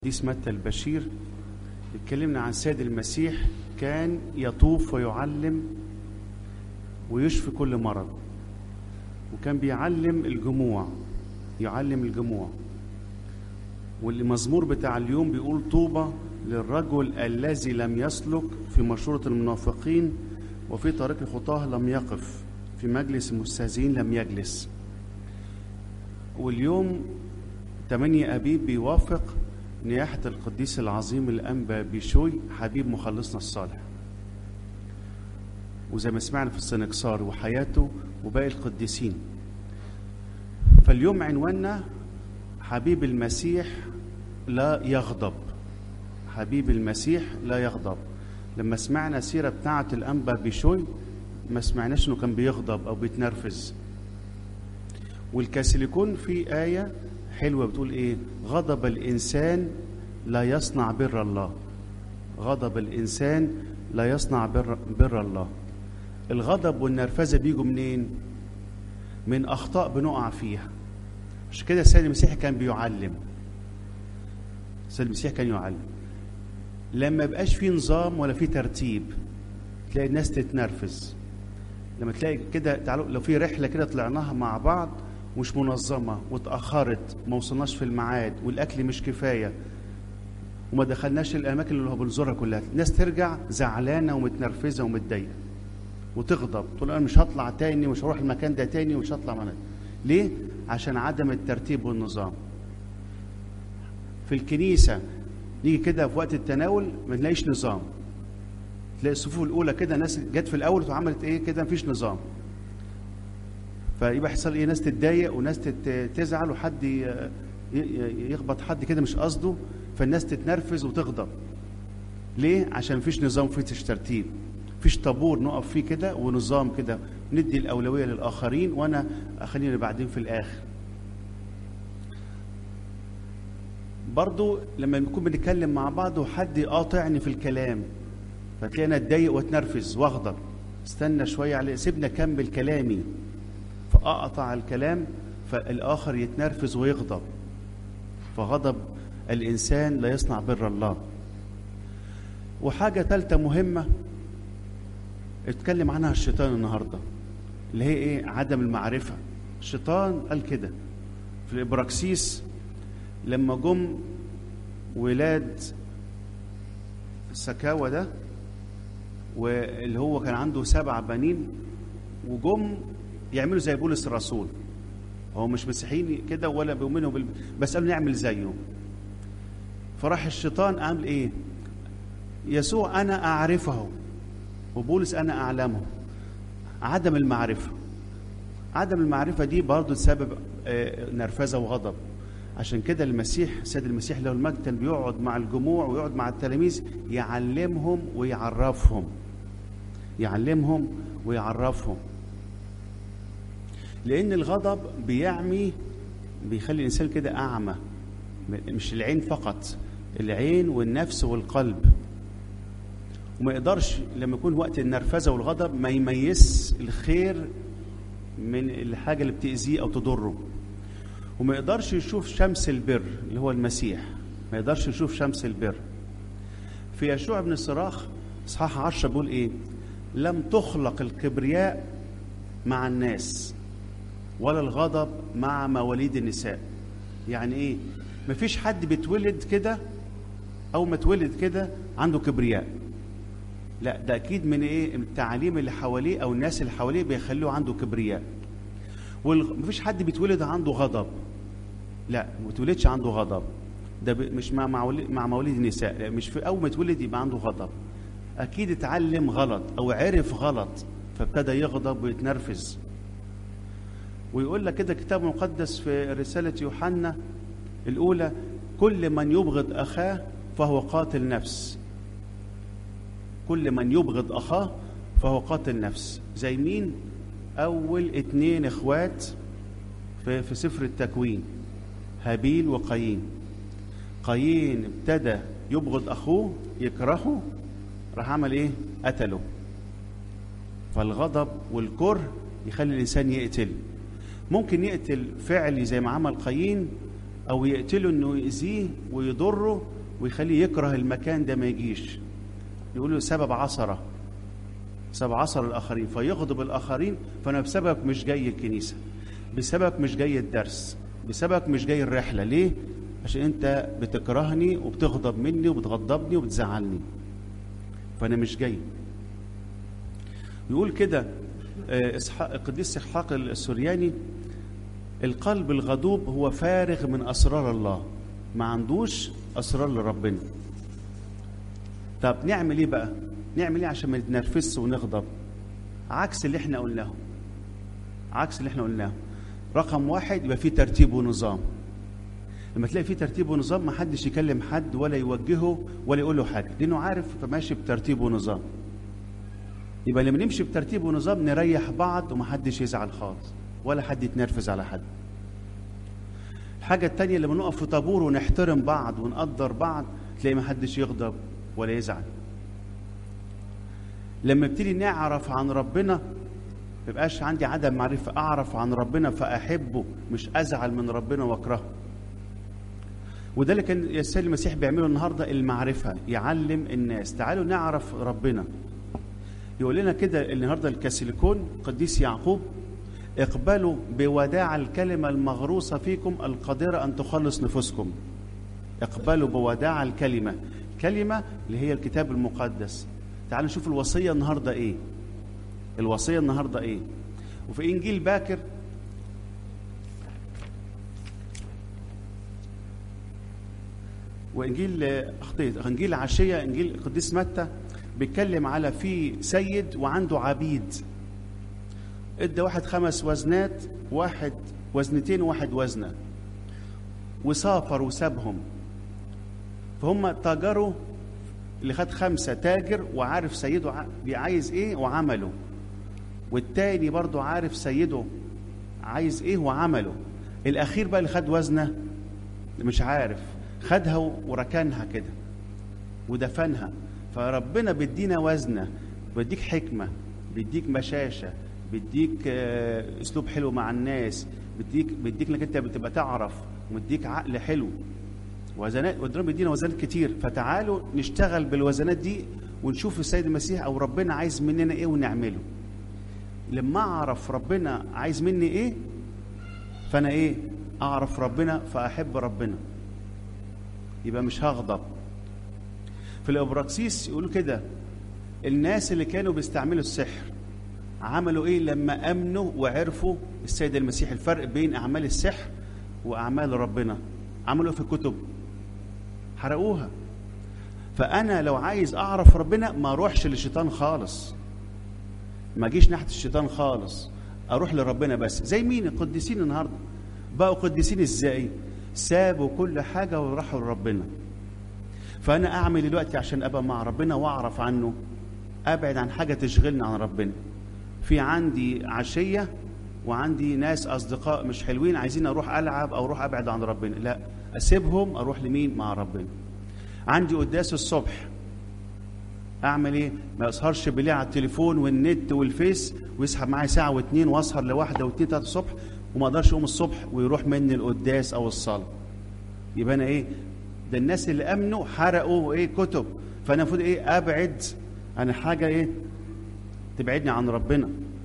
حديث متى البشير اتكلمنا عن سيد المسيح كان يطوف ويعلم ويشفي كل مرض وكان بيعلم الجموع يعلم الجموع والمزمور بتاع اليوم بيقول طوبى للرجل الذي لم يسلك في مشورة المنافقين وفي طريق الخطاه لم يقف في مجلس المستهزئين لم يجلس واليوم 8 أبيب بيوافق نياحة القديس العظيم الأنبا بيشوي حبيب مخلصنا الصالح وزي ما سمعنا في السنكسار وحياته وباقي القديسين فاليوم عنواننا حبيب المسيح لا يغضب حبيب المسيح لا يغضب لما سمعنا سيرة بتاعة الأنبا بيشوي ما سمعناش انه كان بيغضب او بيتنرفز والكاسيليكون في آية حلوة بتقول ايه غضب الإنسان لا يصنع بر الله غضب الإنسان لا يصنع بر, بر الله الغضب والنرفزة بيجوا منين من أخطاء بنقع فيها مش كده السيد المسيح كان بيعلم السيد المسيح كان يعلم لما يبقاش في نظام ولا في ترتيب تلاقي الناس تتنرفز لما تلاقي كده تعالوا لو في رحله كده طلعناها مع بعض مش منظمه واتاخرت ما وصلناش في الميعاد والاكل مش كفايه وما دخلناش الاماكن اللي هو بنزورها كلها الناس ترجع زعلانه ومتنرفزه ومتضايقه وتغضب تقول انا مش هطلع تاني ومش هروح المكان ده تاني ومش هطلع من ليه عشان عدم الترتيب والنظام في الكنيسه نيجي كده في وقت التناول ما نلاقيش نظام تلاقي الصفوف الاولى كده ناس جت في الاول وعملت ايه كده مفيش نظام فيبقى يحصل ايه ناس تتضايق وناس تزعل وحد يخبط حد كده مش قصده فالناس تتنرفز وتغضب ليه عشان مفيش نظام مفيش ترتيب مفيش طابور نقف فيه كده ونظام كده ندي الاولويه للاخرين وانا خليني بعدين في الاخر برضو لما نكون بنتكلم مع بعض وحد يقاطعني في الكلام فتلاقي انا اتضايق واتنرفز واغضب استنى شويه عليه سيبنا اكمل كلامي فاقطع الكلام فالاخر يتنرفز ويغضب فغضب الانسان لا يصنع بر الله وحاجه ثالثه مهمه اتكلم عنها الشيطان النهارده اللي هي ايه عدم المعرفه الشيطان قال كده في الابراكسيس لما جم ولاد سكاوى ده واللي هو كان عنده سبع بنين وجم يعملوا زي بولس الرسول هو مش مسيحيين كده ولا بيؤمنوا بال... بس قالوا نعمل زيه فراح الشيطان قال ايه يسوع انا اعرفه وبولس انا اعلمه عدم المعرفه عدم المعرفه دي برضه سبب نرفزه وغضب عشان كده المسيح سيد المسيح له المجد كان بيقعد مع الجموع ويقعد مع التلاميذ يعلمهم ويعرفهم يعلمهم ويعرفهم لان الغضب بيعمي بيخلي الانسان كده اعمى مش العين فقط العين والنفس والقلب وما يقدرش لما يكون وقت النرفزه والغضب ما يميز الخير من الحاجه اللي بتاذيه او تضره وما يقدرش يشوف شمس البر اللي هو المسيح ما يقدرش يشوف شمس البر في يشوع بن الصراخ اصحاح 10 بيقول ايه لم تخلق الكبرياء مع الناس ولا الغضب مع مواليد النساء يعني ايه مفيش حد بيتولد كده او ما اتولد كده عنده كبرياء لا ده اكيد من ايه التعاليم اللي حواليه او الناس اللي حواليه بيخلوه عنده كبرياء ومفيش حد بيتولد عنده غضب لا ما بيتولدش عنده غضب ده مش مع مع مواليد النساء لا مش في اول ما يتولد يبقى عنده غضب اكيد اتعلم غلط او عرف غلط فابتدى يغضب ويتنرفز ويقول لك كده الكتاب المقدس في رساله يوحنا الاولى كل من يبغض اخاه فهو قاتل نفس كل من يبغض اخاه فهو قاتل نفس زي مين اول اتنين اخوات في, في سفر التكوين هابيل وقايين قايين ابتدى يبغض اخوه يكرهه راح عمل ايه قتله فالغضب والكره يخلي الانسان يقتل ممكن يقتل فعلي زي ما عمل قايين او يقتله انه يأذيه ويضره ويخليه يكره المكان ده ما يجيش يقول له سبب عثره سبب عثر الاخرين فيغضب الاخرين فانا بسببك مش جاي الكنيسه بسببك مش جاي الدرس بسببك مش جاي الرحله ليه عشان انت بتكرهني وبتغضب مني وبتغضبني وبتزعلني فانا مش جاي يقول كده آه، إسحاق- القديس اسحاق السورياني القلب الغضوب هو فارغ من اسرار الله ما عندوش اسرار لربنا طب نعمل ايه بقى نعمل ايه عشان ما نتنرفزش ونغضب عكس اللي احنا قلناه عكس اللي احنا قلناه رقم واحد يبقى فيه ترتيب ونظام لما تلاقي فيه ترتيب ونظام ما حدش يكلم حد ولا يوجهه ولا يقول له حاجه لانه عارف فماشي بترتيب ونظام يبقى لما نمشي بترتيب ونظام نريح بعض ومحدش يزعل خالص ولا حد يتنرفز على حد الحاجة التانية لما نقف في طابور ونحترم بعض ونقدر بعض تلاقي محدش يغضب ولا يزعل لما ابتدي نعرف عن ربنا ما يبقاش عندي عدم معرفة أعرف عن ربنا فأحبه مش أزعل من ربنا وأكرهه وده اللي كان السيد المسيح بيعمله النهارده المعرفة يعلم الناس تعالوا نعرف ربنا يقول لنا كده النهارده الكاسيليكون قديس يعقوب اقبلوا بوداع الكلمة المغروسة فيكم القادرة أن تخلص نفوسكم اقبلوا بوداع الكلمة كلمة اللي هي الكتاب المقدس تعالوا نشوف الوصية النهاردة إيه الوصية النهاردة إيه وفي إنجيل باكر وانجيل اخطيت انجيل عشيه انجيل القديس متى بيتكلم على في سيد وعنده عبيد ادى واحد خمس وزنات واحد وزنتين وواحد وزنه وسافر وسابهم فهم تاجروا اللي خد خمسة تاجر وعارف سيده ع- عايز ايه وعمله والتاني برضو عارف سيده عايز ايه وعمله الاخير بقى اللي خد وزنه مش عارف خدها وركنها كده ودفنها فربنا بيدينا وزنه بيديك حكمه بيديك بشاشه بيديك آه، اسلوب حلو مع الناس بيديك بيديك انك انت بتبقى تعرف ومديك عقل حلو وزنات وربنا بيدينا وزنات كتير فتعالوا نشتغل بالوزنات دي ونشوف السيد المسيح او ربنا عايز مننا ايه ونعمله لما اعرف ربنا عايز مني ايه فانا ايه اعرف ربنا فاحب ربنا يبقى مش هغضب في الابراكسيس يقولوا كده الناس اللي كانوا بيستعملوا السحر عملوا ايه لما امنوا وعرفوا السيد المسيح الفرق بين اعمال السحر واعمال ربنا عملوا إيه في الكتب حرقوها فانا لو عايز اعرف ربنا ما اروحش للشيطان خالص ما اجيش ناحيه الشيطان خالص اروح لربنا بس زي مين القديسين النهارده بقوا قديسين ازاي سابوا كل حاجه وراحوا لربنا فانا اعمل دلوقتي عشان ابقى مع ربنا واعرف عنه ابعد عن حاجه تشغلني عن ربنا في عندي عشيه وعندي ناس اصدقاء مش حلوين عايزين اروح العب او اروح ابعد عن ربنا لا اسيبهم اروح لمين مع ربنا عندي قداس الصبح اعمل ايه ما اسهرش بالليل على التليفون والنت والفيس ويسحب معايا ساعه واتنين واسهر لواحده واتنين تلاته الصبح وما اقدرش اقوم الصبح ويروح مني القداس او الصلاه يبقى انا ايه ده الناس اللي امنوا حرقوا ايه كتب فانا المفروض ايه ابعد عن حاجه ايه تبعدني عن ربنا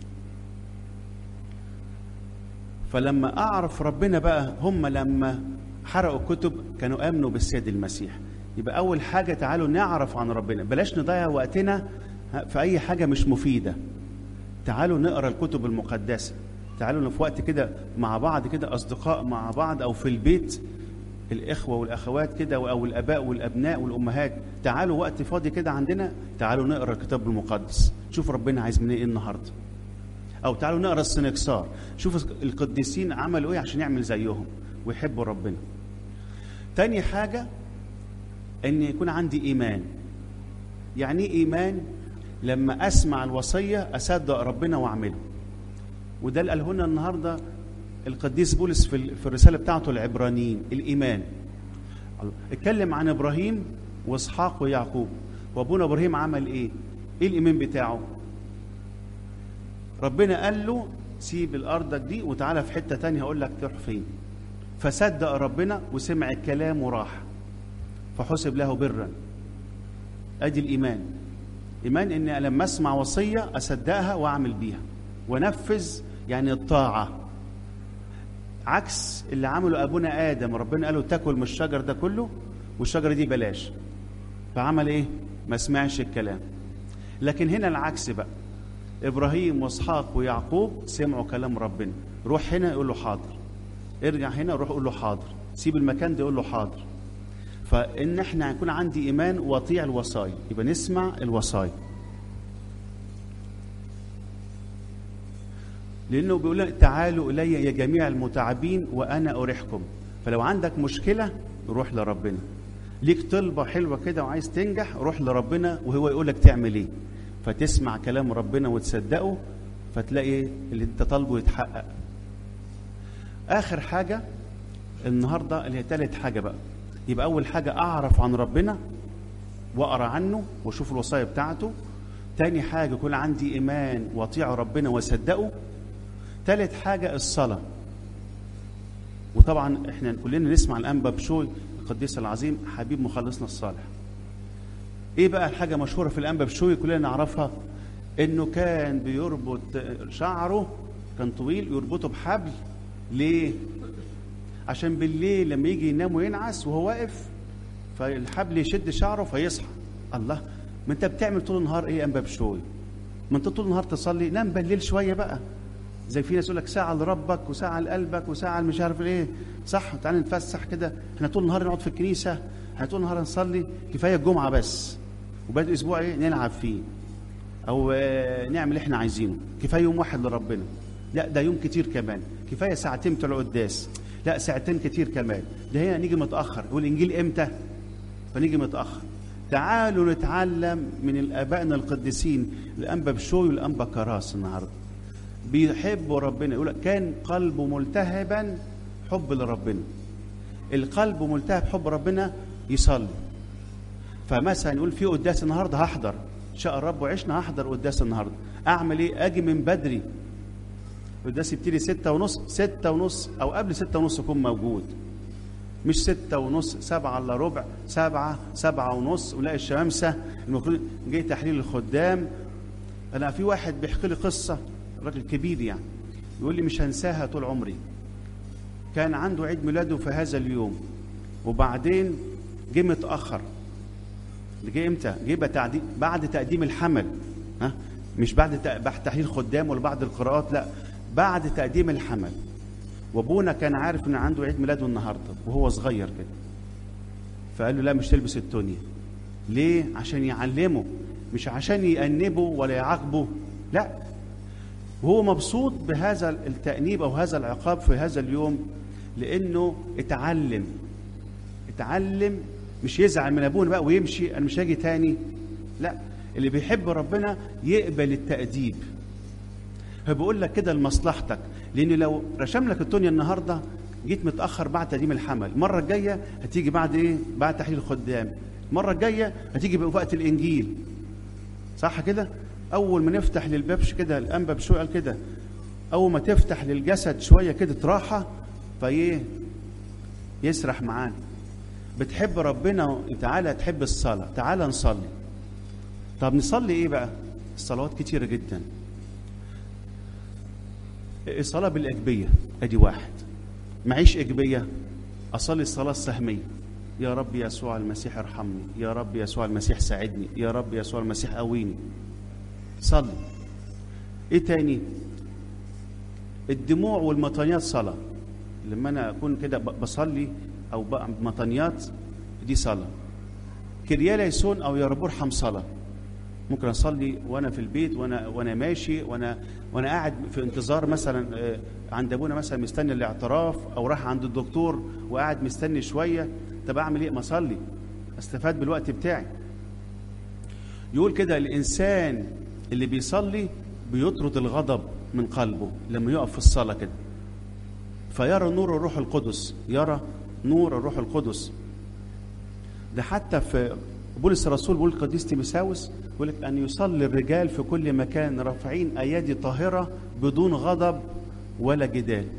فلما اعرف ربنا بقى هم لما حرقوا الكتب كانوا امنوا بالسيد المسيح يبقى اول حاجه تعالوا نعرف عن ربنا بلاش نضيع وقتنا في اي حاجه مش مفيده تعالوا نقرا الكتب المقدسه تعالوا في وقت كده مع بعض كده اصدقاء مع بعض او في البيت الاخوه والاخوات كده او الاباء والابناء والامهات تعالوا وقت فاضي كده عندنا تعالوا نقرا الكتاب المقدس شوف ربنا عايز مننا ايه النهارده او تعالوا نقرا السنكسار شوف القديسين عملوا ايه عشان يعمل زيهم ويحبوا ربنا تاني حاجه ان يكون عندي ايمان يعني ايه ايمان لما اسمع الوصيه اصدق ربنا واعمله وده اللي قاله لنا النهارده القديس بولس في في الرساله بتاعته العبرانيين الايمان اتكلم عن ابراهيم واسحاق ويعقوب وابونا ابراهيم عمل ايه ايه الايمان بتاعه ربنا قال له سيب الارضك دي وتعالى في حته تانية هقول لك تروح فين فصدق ربنا وسمع الكلام وراح فحسب له برا ادي الايمان ايمان ان لما اسمع وصيه اصدقها واعمل بيها ونفذ يعني الطاعه عكس اللي عمله ابونا ادم ربنا قال له تاكل من الشجر ده كله والشجره دي بلاش فعمل ايه ما سمعش الكلام لكن هنا العكس بقى ابراهيم واسحاق ويعقوب سمعوا كلام ربنا روح هنا يقول له حاضر ارجع هنا روح قول له حاضر سيب المكان ده يقول له حاضر فان احنا يكون عندي ايمان واطيع الوصايا يبقى نسمع الوصايا لانه بيقول لنا تعالوا الي يا جميع المتعبين وانا اريحكم فلو عندك مشكله روح لربنا ليك طلبه حلوه كده وعايز تنجح روح لربنا وهو يقول لك تعمل ايه فتسمع كلام ربنا وتصدقه فتلاقي اللي انت طالبه يتحقق اخر حاجه النهارده اللي هي ثالث حاجه بقى يبقى اول حاجه اعرف عن ربنا واقرا عنه واشوف الوصايا بتاعته تاني حاجه يكون عندي ايمان واطيع ربنا واصدقه تالت حاجه الصلاه وطبعا احنا كلنا نسمع الانبا بشوي القديس العظيم حبيب مخلصنا الصالح ايه بقى الحاجه مشهوره في الانبا بشوي كلنا نعرفها انه كان بيربط شعره كان طويل يربطه بحبل ليه عشان بالليل لما يجي ينام وينعس وهو واقف فالحبل يشد شعره فيصحى الله ما انت بتعمل طول النهار ايه يا انبا بشوي ما انت طول النهار تصلي نام بالليل شويه بقى زي في ناس يقول لك ساعه لربك وساعه لقلبك وساعه مش عارف ايه صح تعالى نتفسح كده احنا طول النهار نقعد في الكنيسه احنا طول النهار نصلي كفايه الجمعه بس وباقي الاسبوع ايه نلعب فيه او آه، نعمل اللي احنا عايزينه كفايه يوم واحد لربنا لا ده يوم كتير كمان كفايه ساعتين بتوع القداس لا ساعتين كتير كمان ده هنا نيجي متاخر والانجيل امتى فنيجي متاخر تعالوا نتعلم من الابائنا القديسين الانبا بشوي والانبا كراس النهارده بيحبوا ربنا يقول لك كان قلبه ملتهبا حب لربنا القلب ملتهب حب ربنا يصلي فمثلا يقول في قداس النهارده هحضر شاء الرب وعشنا هحضر قداس النهارده اعمل ايه اجي من بدري القداس يبتدي ستة ونص ستة ونص او قبل ستة ونص اكون موجود مش ستة ونص سبعة الا ربع سبعة سبعة ونص ولاقي الشمامسة المفروض جاي تحليل الخدام انا في واحد بيحكي لي قصة راجل كبير يعني يقول لي مش هنساها طول عمري كان عنده عيد ميلاده في هذا اليوم وبعدين جه متأخر جه امتى؟ جه بتعدي- بعد تقديم الحمل ها مش بعد تق- بعد تحليل خدام ولا بعد القراءات لا بعد تقديم الحمل وابونا كان عارف ان عنده عيد ميلاده النهارده وهو صغير كده فقال له لا مش تلبس التونيا ليه عشان يعلمه مش عشان يأنبه ولا يعاقبه لا وهو مبسوط بهذا التأنيب أو هذا العقاب في هذا اليوم لأنه اتعلم اتعلم مش يزعل من أبونا بقى ويمشي أنا مش هاجي تاني لا اللي بيحب ربنا يقبل التأديب هو بيقول لك كده لمصلحتك لأن لو رشم لك الدنيا النهارده جيت متأخر بعد تقديم الحمل المرة الجاية هتيجي بعد إيه؟ بعد تحليل الخدام المرة الجاية هتيجي بوقت الإنجيل صح كده اول ما نفتح للبابش كده الانبا بشوي قال كده اول ما تفتح للجسد شويه كده راحه فايه يسرح معانا بتحب ربنا تعالى تحب الصلاه تعالى نصلي طب نصلي ايه بقى الصلوات كتيره جدا الصلاه بالاجبيه ادي واحد معيش اجبيه اصلي الصلاه السهميه يا رب يسوع المسيح ارحمني يا رب يسوع المسيح ساعدني يا رب يسوع المسيح قويني صلي ايه تاني الدموع والمطانيات صلاة لما انا اكون كده ب- بصلي او بقى مطانيات دي صلاة كريا ليسون او يا رب ارحم صلاة ممكن اصلي وانا في البيت وانا وانا ماشي وانا وانا قاعد في انتظار مثلا آه، عند ابونا مثلا مستني الاعتراف او راح عند الدكتور وقاعد مستني شويه طب اعمل ايه ما اصلي استفاد بالوقت بتاعي يقول كده الانسان اللي بيصلي بيطرد الغضب من قلبه لما يقف في الصلاه كده فيرى نور الروح القدس يرى نور الروح القدس ده حتى في بولس الرسول بيقول القديس تيموساوس يقول لك ان يصلي الرجال في كل مكان رافعين ايادي طاهره بدون غضب ولا جدال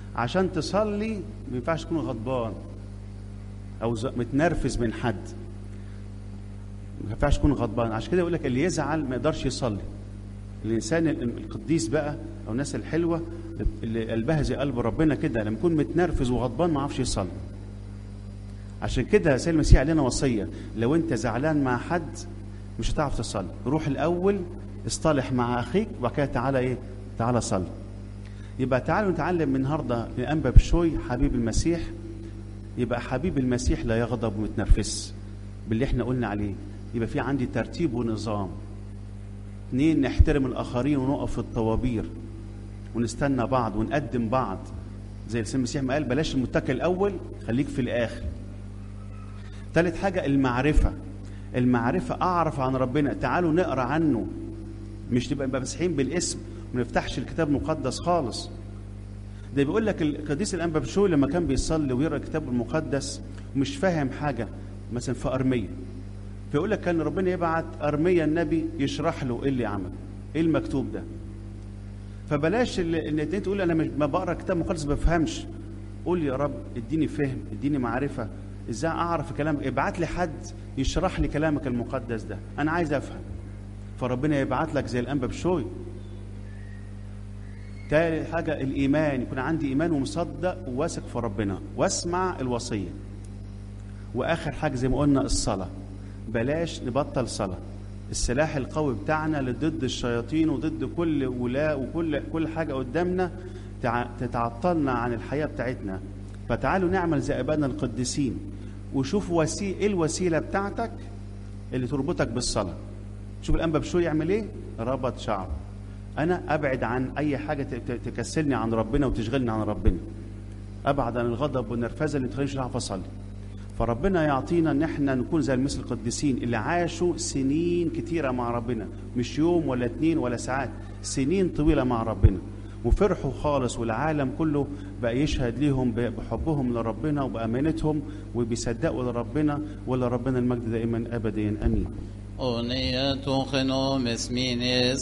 عشان تصلي ما ينفعش تكون غضبان او ز- متنرفز من حد ما ينفعش تكون غضبان عشان كده يقول لك اللي يزعل ما يقدرش يصلي الانسان ال- القديس بقى او الناس الحلوه اللي قلبها زي قلب ربنا كده لما يكون متنرفز وغضبان ما يعرفش يصلي عشان كده سيد المسيح علينا وصيه لو انت زعلان مع حد مش هتعرف تصلي روح الاول اصطلح مع اخيك وبعد كده تعالى ايه تعالى صلي يبقى تعالوا نتعلم من النهارده من انبا بشوي حبيب المسيح يبقى حبيب المسيح لا يغضب ومتنرفز باللي احنا قلنا عليه يبقى في عندي ترتيب ونظام اتنين نحترم الاخرين ونقف في الطوابير ونستنى بعض ونقدم بعض زي السيد المسيح ما قال بلاش المتكل الاول خليك في الاخر ثالث حاجه المعرفه المعرفه اعرف عن ربنا تعالوا نقرا عنه مش نبقى مسيحيين بالاسم وما نفتحش الكتاب المقدس خالص ده بيقول لك القديس الانبا بشوي لما كان بيصلي ويقرا الكتاب المقدس ومش فاهم حاجه مثلا في ارميه فيقول لك كان ربنا يبعت ارميا النبي يشرح له ايه اللي عمل ايه المكتوب ده فبلاش ال- ان انت تقول انا مش ما بقرا كتاب مقدس ما بفهمش قول يا رب اديني فهم اديني معرفه ازاي اعرف كلام ابعت لي حد يشرح لي كلامك المقدس ده انا عايز افهم فربنا يبعت لك زي الانبا بشوي تاني حاجة الإيمان يكون عندي إيمان ومصدق وواثق في ربنا واسمع الوصية وآخر حاجة زي ما قلنا الصلاة بلاش نبطل صلاة السلاح القوي بتاعنا لضد الشياطين وضد كل ولاء وكل كل حاجة قدامنا تع- تتعطلنا عن الحياة بتاعتنا فتعالوا نعمل زي أبائنا القديسين وشوف وسي... إيه الوسيلة بتاعتك اللي تربطك بالصلاة شوف الأنبا بشوي يعمل إيه ربط شعره انا ابعد عن اي حاجه ت- ت- تكسلني عن ربنا وتشغلني عن ربنا ابعد عن الغضب والنرفزه اللي تخلينيش اعرف اصلي فربنا يعطينا ان احنا نكون زي المثل القديسين اللي عاشوا سنين كتيره مع ربنا مش يوم ولا اتنين ولا ساعات سنين طويله مع ربنا وفرحوا خالص والعالم كله بقى يشهد ليهم ب- بحبهم لربنا وبامانتهم وبيصدقوا لربنا ولربنا المجد دائما ابديا امين Oniet och genom esminis